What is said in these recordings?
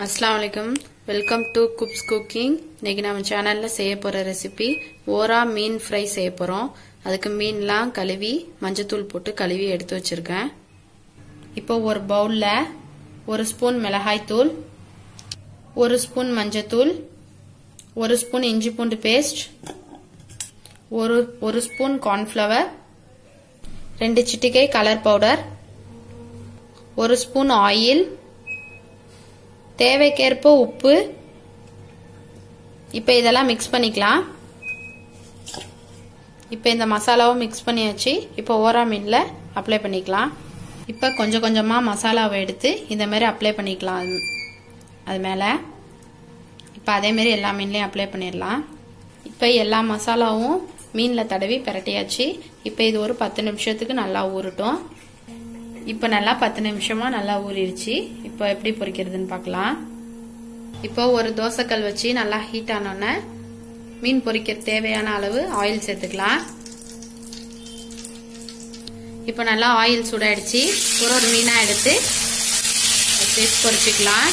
அஸ்லாம் வலைக்கம் welcome to குப்ஸ் cooking இன்னைக்கு நம்ம சேனல்ல செய்ய போற ரெசிபி ஓரா மீன் ஃப்ரை செய்ய போறோம் அதுக்கு மீன்லாம் கழுவி மஞ்சத்தூள் போட்டு கழுவி எடுத்து வச்சிருக்கேன் இப்போ ஒரு பவுல்ல ஒரு ஸ்பூன் மிளகாய் தூள் ஒரு ஸ்பூன் மஞ்சத்தூள் ஒரு ஸ்பூன் இஞ்சி பூண்டு பேஸ்ட் ஒரு ஒரு ஸ்பூன் கார்ன்ஃப்ளவர் ரெண்டு சிட்டிகை கலர் பவுடர் ஒரு ஸ்பூன் ஆயில் தேவைக்கேற்ப உப்பு இப்போ இதெல்லாம் மிக்ஸ் பண்ணிக்கலாம் இப்போ இந்த மசாலாவும் மிக்ஸ் பண்ணியாச்சு இப்போ ஓரா மீனில் அப்ளை பண்ணிக்கலாம் இப்போ கொஞ்சம் கொஞ்சமாக மசாலாவை எடுத்து இந்த மாதிரி அப்ளை பண்ணிக்கலாம் அது அது மேலே இப்போ அதேமாரி எல்லா மீன்லேயும் அப்ளை பண்ணிடலாம் இப்போ எல்லா மசாலாவும் மீனில் தடவி பிரட்டியாச்சு இப்போ இது ஒரு பத்து நிமிஷத்துக்கு நல்லா ஊறட்டும் இப்போ நல்லா பத்து நிமிஷமா நல்லா ஊறிடுச்சு இப்போ எப்படி பொரிக்கிறதுன்னு பார்க்கலாம் இப்போ ஒரு தோசைக்கல் வச்சு நல்லா ஹீட் ஆனோடனே மீன் பொரிக்க தேவையான அளவு ஆயில் சேர்த்துக்கலாம் இப்போ நல்லா ஆயில் சூடாயிடுச்சு ஒரு ஒரு மீனாக எடுத்து பொரிச்சுக்கலாம்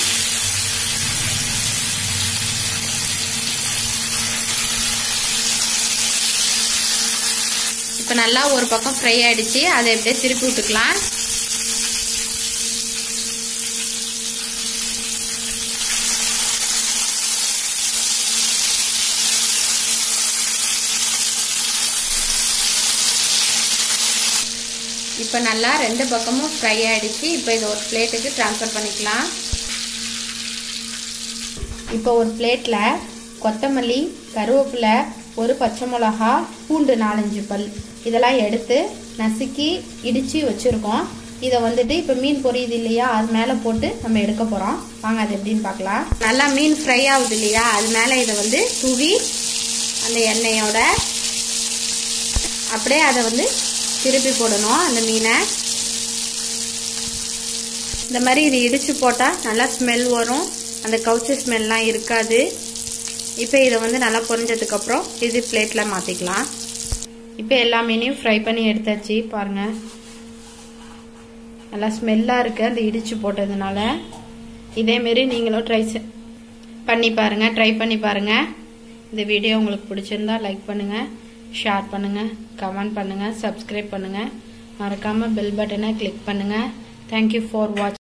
இப்போ நல்லா ஒரு பக்கம் ஃப்ரை ஆயிடுச்சு அதை எப்படியே திருப்பி விட்டுக்கலாம் இப்போ நல்லா ரெண்டு பக்கமும் ஃப்ரை ஆகிடுச்சு இப்போ இதை ஒரு பிளேட்டுக்கு ட்ரான்ஸ்ஃபர் பண்ணிக்கலாம் இப்போ ஒரு பிளேட்டில் கொத்தமல்லி கருவேப்பிலை ஒரு பச்சை மிளகா பூண்டு நாலஞ்சு பல் இதெல்லாம் எடுத்து நசுக்கி இடித்து வச்சுருக்கோம் இதை வந்துட்டு இப்போ மீன் பொரியுது இல்லையா அது மேலே போட்டு நம்ம எடுக்க போகிறோம் வாங்க அது எப்படின்னு பார்க்கலாம் நல்லா மீன் ஃப்ரை ஆகுது இல்லையா அது மேலே இதை வந்து தூவி அந்த எண்ணெயோட அப்படியே அதை வந்து திருப்பி போடணும் அந்த மீனை இந்த மாதிரி இது இடிச்சு போட்டால் நல்லா ஸ்மெல் வரும் அந்த கவுச்சி ஸ்மெல்லாம் இருக்காது இப்போ இதை வந்து நல்லா பொரிஞ்சதுக்கப்புறம் இது பிளேட்டில் மாற்றிக்கலாம் இப்போ எல்லா மீனையும் ஃப்ரை பண்ணி எடுத்தாச்சு பாருங்கள் நல்லா ஸ்மெல்லாக இருக்குது அந்த இடிச்சு போட்டதுனால இதேமாரி நீங்களும் ட்ரை பண்ணி பாருங்கள் ட்ரை பண்ணி பாருங்கள் இந்த வீடியோ உங்களுக்கு பிடிச்சிருந்தா லைக் பண்ணுங்கள் ஷேர் பண்ணுங்கள் கமெண்ட் பண்ணுங்கள் சப்ஸ்கிரைப் பண்ணுங்கள் மறக்காமல் பெல் பட்டனை கிளிக் பண்ணுங்கள் தேங்க்யூ ஃபார் வாட்ச்